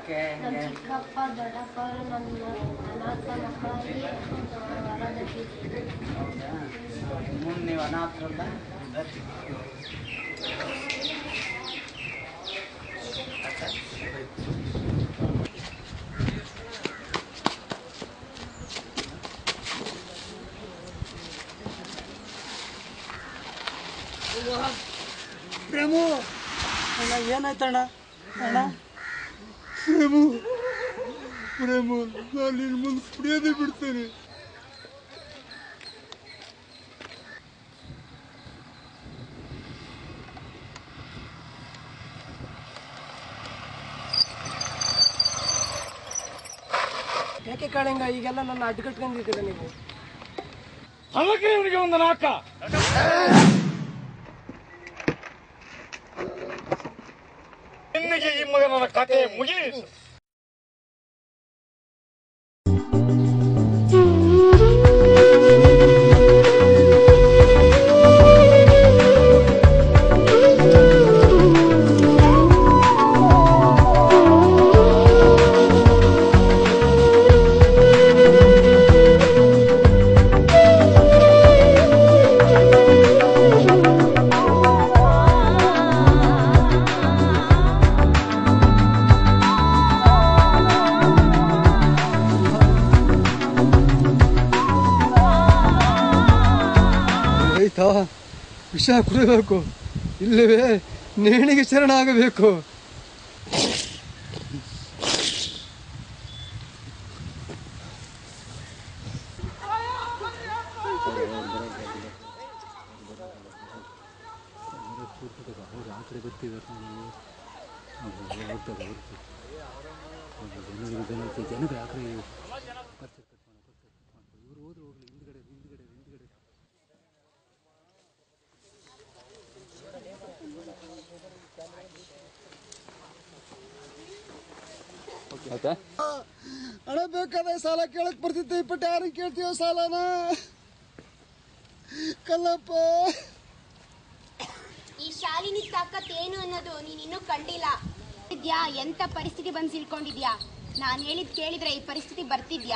ಯಾಕೆ ನಮ್ಮ ಹಿಂಗೆ ಚಿಕ್ಕಪ್ಪ ದೊಡ್ಡಪ್ಪ ಅವರು ನನ್ನ ಅನಾಥ ಮಕ್ಕಳಾಗಿ ಹೊರದಟ್ಟಿ ಹೌದಾ ಮುಂದೆ ನೀವು ಅನಾಥರಲ್ಲ ಪ್ರೇಮು ಅಣ್ಣ ಏನಾಯ್ತಣ್ಣ ಅಣ್ಣ ಪ್ರೇಮು ಪ್ರೇಮು ನಾನು ನಿನ್ನ ಮುಂದೆ ಕುಡಿಯೋದೇ ಬಿಡ್ತೇನೆ ಯಾಕೆ ಕಾಳಿಂಗ ಈಗೆಲ್ಲ ನನ್ನ ಅಡ್ಗಟ್ಕೊಂಡಿದ್ದೀರ ನೀವು ಅದಕ್ಕೆ ಇವನಿಗೆ ಒಂದು ನಾಕ ನಿನ್ನೆಗೆ ಈ ಮಗನ ಕತೆ ಮುಗಿಯಿತು ಆಯ್ತಾ ವಿಷ ಕುಡಿಬೇಕು ಇಲ್ಲವೇ ನೇಣಿಗೆ ಶರಣಾಗಬೇಕು ಹಣ ಬೇಕಾದ ಸಾಲ ಕೇಳಕ್ ಬರ್ತಿತ್ತು ಇಪ್ಪಟ್ಟು ಯಾರಿಗೆ ಕೇಳ್ತೀವ ಸಾಲನ ಕಲ್ಲಪ್ಪ ಈ ಶಾಲಿನಿ ತಾಕತ್ ಏನು ಅನ್ನೋದು ನೀನ್ ಇನ್ನೂ ಕಂಡಿಲ್ಲ ಇದ್ಯಾ ಎಂತ ಪರಿಸ್ಥಿತಿ ಬಂದು ಸಿಲ್ಕೊಂಡಿದ್ಯಾ ನಾನ್ ಹೇಳಿದ್ ಕೇಳಿದ್ರೆ ಈ ಪರಿಸ್ಥಿತಿ ಬರ್ತಿದ್ಯಾ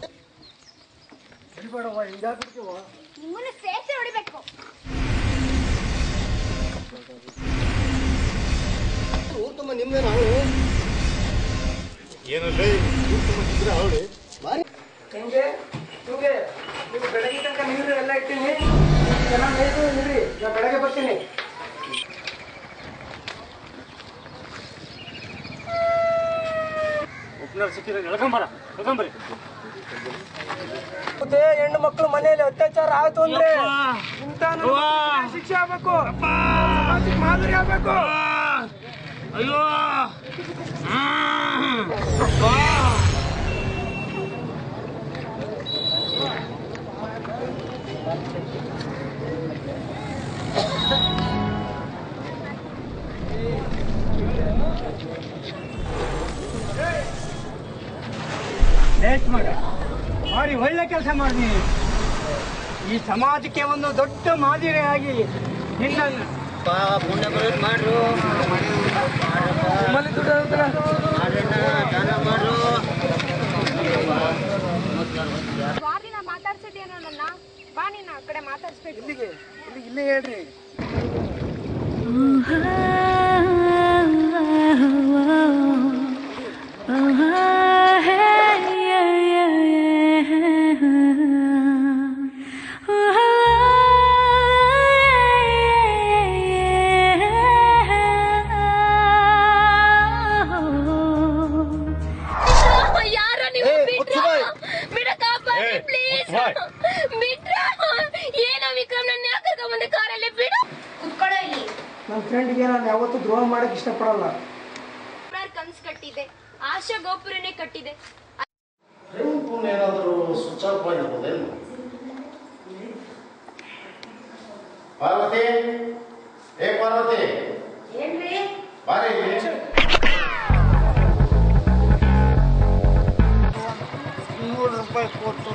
ನಿಮ್ಮನ್ನು ಸೇರ್ಸಿ ಹೊಡಿಬೇಕು ಊಟಮ್ಮ ನಿಮ್ದೇ ನಾವು ಏನಲ್ಲಿ ಇದ್ರೆ ಅವಳಿ ಹೆಂಗೆ ನಿಮಗೆ ನೀವು ಬೆಳಗ್ಗೆ ತನಕ ನೀರು ಎಲ್ಲ ಇಟ್ಟಿನಿ ಚೆನ್ನಾಗಿ ಮೇಯ್ದು ನಿಲ್ರಿ ನಾ ಬೆಳಗ್ಗೆ ಬರ್ತೀನಿ ಉಪ್ಪಿನರ್ ಸಿಕ್ಕಿದ್ರೆ ಎಳ್ಕೊಂಬರ ಎಳ್ಕೊಂಬರಿ ಮತ್ತೆ ಹೆಣ್ಣು ಮಕ್ಕಳು ಮನೆಯಲ್ಲಿ ಅತ್ಯಾಚಾರ ಆಯ್ತು ಅಂದ್ರೆ ಇಂಥ ಶಿಕ್ಷೆ ಆಗ್ಬೇಕು ಸಮಾಜಕ್ಕೆ ಮಾದರಿ ಆಗ್ಬೇಕು ಅಯ್ಯೋ ಲೇಟ್ ಮಾಡ ಭಾರಿ ಒಳ್ಳೆ ಕೆಲಸ ಮಾಡಿದೀನಿ ಈ ಸಮಾಜಕ್ಕೆ ಒಂದು ದೊಡ್ಡ ಮಾದರಿಯಾಗಿ ನಿನ್ನನ್ನು ಪುಣ್ಯ ಬರೋದು ಮಾಡ್ರು ನಿಮ್ಮಲ್ಲಿ ದುಡ್ಡು ಇರುತ್ತಲ್ಲ? ದಾನ ಮಾಡ್ರು ವಾರ್ದಿನ ಮಾತಾಡ್ಸಿದ್ಯೇನೋ ನನ್ನ ಬಾ ನೀನು ಆ ಕಡೆ ಮಾತಾಡ್ಸ್ಬೇಕು ಇಲ್ಲಿಗೆ ಇಲ್ಲಿ ಇಲ್ಲೇ ಹೇಳ್ರಿ ಯಾರ ನೀವು ಬಿಟ್ರ ಬಿಡಕ್ಕ ಪ್ಲೀಸ್ ಬಿಟ್ರ ಏನೋ ವಿಕ್ರಮ್ ನನ್ನ ಯಾಕೆ ಬಂದೆ ಕಾರಲ್ಲಿ ಬಿಡು ಕುತ್ಕೊಳ್ಳೋ ಇಲ್ಲಿ ನನ್ನ ಫ್ರೆಂಡ್ಗೆ ನಾನು ಯಾವತ್ತೂ ದ್ರೋಹ ಮಾಡಕ್ ಇಷ್ಟಪಡಲ್ಲ ನೂರಾರು ಕನ್ಸ್ ಕಟ್ಟಿದೆ ಆಶಾ ಗೋಪುರನೇ ಕಟ್ಟಿದೆ ಫೋನ್ ಏನಾದರೂ ಸ್ವಿಚ್ ಆಫ್ ಆಗಿರ್ಬೋದೇನು ಪಾರ್ವತಿ ಏ ಪಾರ್ವತಿ ಬಾರಿ ಇಲ್ಲಿ. ನೂರು ರೂಪಾಯಿ ಕೊಟ್ಟು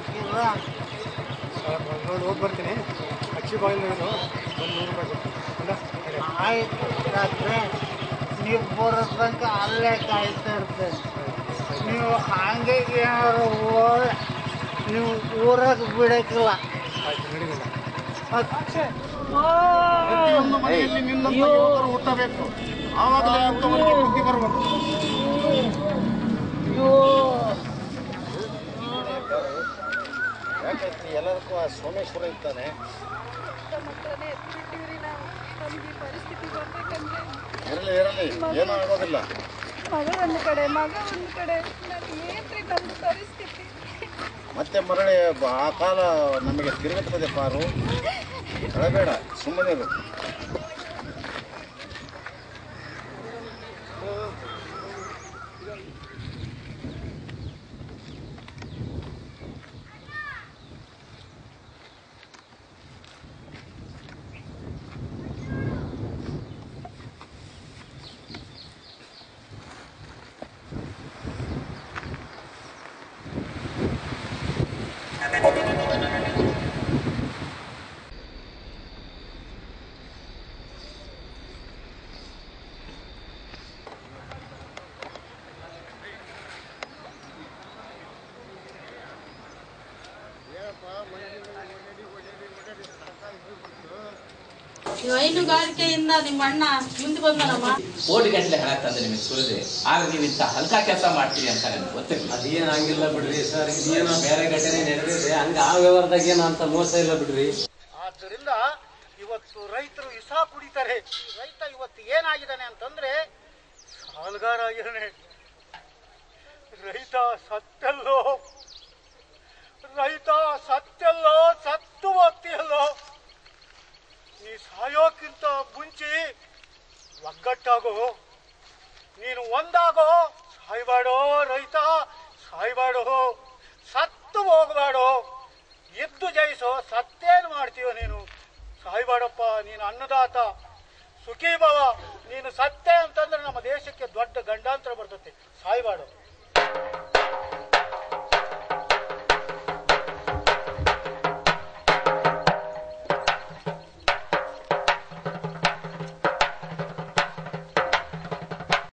ನೋಡಿ ಹೋಗಿ ಬರ್ತೀನಿ ಅಕ್ಷಿ ಬಾಗಿಲು ಒಂದು ನೂರು ರೂಪಾಯಿ ಕೊಟ್ಟು ಆಯ್ತು ರಾತ್ರಿ ನೀವು ಬರೋ ತನಕ ಅಲ್ಲೇ ಕಾಯ್ತಾ ಇರ್ತೇನೆ ನೀವು ಹಾಗೆ ಯಾರು ಓ- ನೀವು ಊರಾಗ ಬಿಡಕ್ಕಿಲ್ಲ ಪ್ರತಿಯೊಂದು ಮನೆಯಲ್ಲಿ ನಿನ್ನಂತ ಯುವಕರು ಹುಟ್ಟಬೇಕು ಆವಾಗಲೇ ಅಂತವರಿಗೆ ಬುದ್ಧಿ ಬರಬೇಕು ಯಾಕಂದ್ರೆ ಎಲ್ಲದಕ್ಕೂ ಆ ಸೋಮೇಶ್ವರ ಇದ್ದಾನೆ ಇರಲಿ ಇರಲಿ ಏನೂ ಆಗೋದಿಲ್ಲ ಮಗ ಒಂದು ಕಡೆ ಮಗ ಒಂದು ಕಡೆ ನನಗೆ ಏನ್ರಿ ನಮ್ದು ಪರಿಸ್ಥಿತಿ ಮತ್ತೆ ಮರಳಿ ಬ- ಆ ಕಾಲ ನಮಗೆ ತಿರುಗುತ್ತದೆ ಪಾರು ಅಳಬೇಡ ಸುಮ್ಮನೆ ಇರು ಹೈನುಗಾರಿಕೆಯಿಂದ ನಿಮ್ಮ ಅಣ್ಣ ಮುಂದೆ ಬಂದನಮ್ಮ ಕೋಟಿ ಗಟ್ಟಲೆ ಹಣ ತಂದು ನಿಮಗೆ ಸುರಿದೆ ಆದ್ರೆ ನೀವು ಇಂಥ ಹಲ್ಕಾ ಕೆಲಸ ಮಾಡ್ತೀರಿ ಅಂತ ನನಗೆ ಗೊತ್ತಿರಲಿಲ್ಲ ಅದೇನ್ ಹಂಗಿಲ್ಲ ಬಿಡ್ರಿ ಸರ್ ಇದೇನೋ ಬೇರೆ ಘಟನೆ ನಡೆದಿದೆ ಹಂಗ ಆ ವ್ಯವಹಾರದಾಗ ಏನೋ ಅಂತ ಮೋಸ ಇಲ್ಲ ಬಿಡ್ರಿ ಆದ್ದರಿಂದ ಇವತ್ತು ರೈತರು ಇಸ ಕುಡಿತಾರೆ ರೈತ ಇವತ್ತು ಏನಾಗಿದ್ದಾನೆ ಅಂತಂದ್ರೆ ಸಾಲಗಾರ ಆಗಿದ್ದಾನೆ ರೈತ ಸತ್ತಲ್ಲೋ ರೈತ ಸತ್ತಲ್ಲೋ ಸತ್ತು ಹೋಗ್ತಿಯಲ್ಲೋ ನೀ ಸಾಯೋಕ್ಕಿಂತ ಮುಂಚೆ ಒಗ್ಗಟ್ಟಾಗೋ ನೀನು ಒಂದಾಗೋ ಸಾಯ್ಬಾಡೋ ರೈತ ಸಾಯ್ಬಾಡೋ ಸತ್ತು ಹೋಗ್ಬೇಡೋ ಎದ್ದು ಜಯಿಸೋ ಸತ್ತೇನು ಮಾಡ್ತೀಯೋ ನೀನು ಸಾಯ್ಬಾಡಪ್ಪ ನೀನು ಅನ್ನದಾತ ಸುಖೀ ಭವ ನೀನು ಸತ್ತೆ ಅಂತಂದ್ರೆ ನಮ್ಮ ದೇಶಕ್ಕೆ ದೊಡ್ಡ ಗಂಡಾಂತರ ಬರ್ತತೆ ಸಾಯ್ಬಾಡು